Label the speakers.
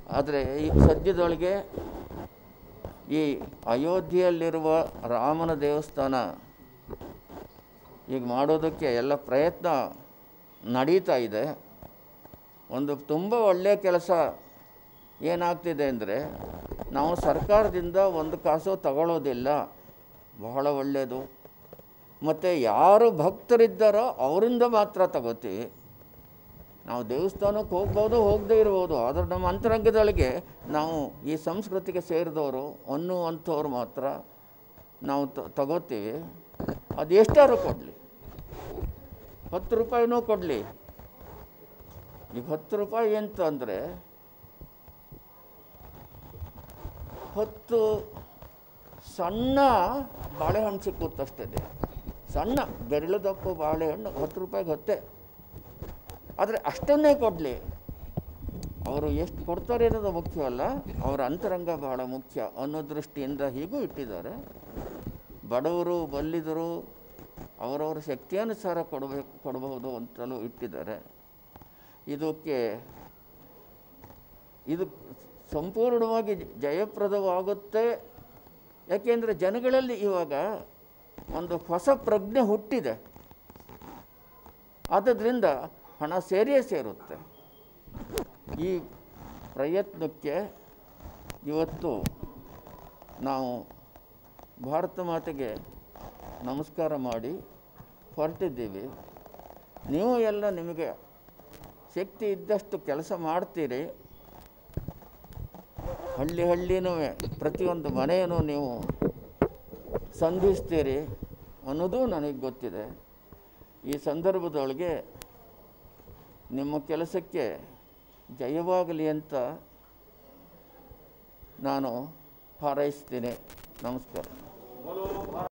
Speaker 1: ಆದರೆ ಈ ಸದ್ಯದೊಳಗೆ ಈ ಅಯೋಧ್ಯೆಯಲ್ಲಿರುವ ರಾಮನ ದೇವಸ್ಥಾನ ಈಗ ಮಾಡೋದಕ್ಕೆ ಎಲ್ಲ ಪ್ರಯತ್ನ ನಡೀತಾ ಇದೆ ಒಂದು ತುಂಬ ಒಳ್ಳೆಯ ಕೆಲಸ ಏನಾಗ್ತಿದೆ ಅಂದರೆ ನಾವು ಸರ್ಕಾರದಿಂದ ಒಂದು ಕಾಸು ತಗೊಳ್ಳೋದಿಲ್ಲ ಬಹಳ ಒಳ್ಳೆಯದು ಮತ್ತು ಯಾರು ಭಕ್ತರಿದ್ದಾರೋ ಅವರಿಂದ ಮಾತ್ರ ತಗೋತೀವಿ ನಾವು ದೇವಸ್ಥಾನಕ್ಕೆ ಹೋಗ್ಬೋದು ಹೋಗದೇ ಇರ್ಬೋದು ಆದರೆ ನಮ್ಮ ಅಂತರಂಗದೊಳಗೆ ನಾವು ಈ ಸಂಸ್ಕೃತಿಗೆ ಸೇರಿದವರು ಅನ್ನುವಂಥವ್ರು ಮಾತ್ರ ನಾವು ತ ತಗೋತೀವಿ ಅದು ಎಷ್ಟಾದ್ರು ಕೊಡಲಿ ಹತ್ತು ರೂಪಾಯಿನೂ ಕೊಡಲಿ ಈಗ ಹತ್ತು ರೂಪಾಯಿ ಅಂತ ಅಂದರೆ ಹತ್ತು ಸಣ್ಣ ಬಾಳೆಹಣ್ಣು ಸಿಕ್ಕುತ್ತಷ್ಟೇ ಸಣ್ಣ ಬೆರಳದಪ್ಪು ಬಾಳೆಹಣ್ಣು ಹತ್ತು ರೂಪಾಯಿಗೆ ಹತ್ತೆ ಆದರೆ ಅಷ್ಟನ್ನೇ ಕೊಡಲಿ ಅವರು ಎಷ್ಟು ಕೊಡ್ತಾರೆ ಅನ್ನೋದು ಮುಖ್ಯವಲ್ಲ ಅವರ ಅಂತರಂಗ ಬಹಳ ಮುಖ್ಯ ಅನ್ನೋ ದೃಷ್ಟಿಯಿಂದ ಹೀಗೂ ಇಟ್ಟಿದ್ದಾರೆ ಬಡವರು ಬಲ್ಲಿದರು ಅವರವರ ಶಕ್ತಿಯಾನುಸಾರ ಕೊಡಬೇಕು ಕೊಡಬಹುದು ಅಂತಲೂ ಇಟ್ಟಿದ್ದಾರೆ ಇದಕ್ಕೆ ಇದು ಸಂಪೂರ್ಣವಾಗಿ ಜಯಪ್ರದವಾಗುತ್ತೆ ಯಾಕೆಂದರೆ ಜನಗಳಲ್ಲಿ ಇವಾಗ ಒಂದು ಹೊಸ ಪ್ರಜ್ಞೆ ಹುಟ್ಟಿದೆ ಆದ್ದರಿಂದ ಹಣ ಸೇರಿಯೇ ಸೇರುತ್ತೆ ಈ ಪ್ರಯತ್ನಕ್ಕೆ ಇವತ್ತು ನಾವು ಭಾರತ ಮಾತೆಗೆ ನಮಸ್ಕಾರ ಮಾಡಿ ಹೊರಟಿದ್ದೀವಿ ನೀವು ಎಲ್ಲ ನಿಮಗೆ ಶಕ್ತಿ ಇದ್ದಷ್ಟು ಕೆಲಸ ಮಾಡ್ತೀರಿ ಹಳ್ಳಿ ಹಳ್ಳಿನೂ ಪ್ರತಿಯೊಂದು ಮನೆಯನ್ನು ನೀವು ಸಂಧಿಸ್ತೀರಿ ಅನ್ನೋದು ನನಗೆ ಗೊತ್ತಿದೆ ಈ ಸಂದರ್ಭದೊಳಗೆ ನಿಮ್ಮ ಕೆಲಸಕ್ಕೆ ಜಯವಾಗಲಿ ಅಂತ ನಾನು ಹಾರೈಸ್ತೀನಿ ನಮಸ್ಕಾರ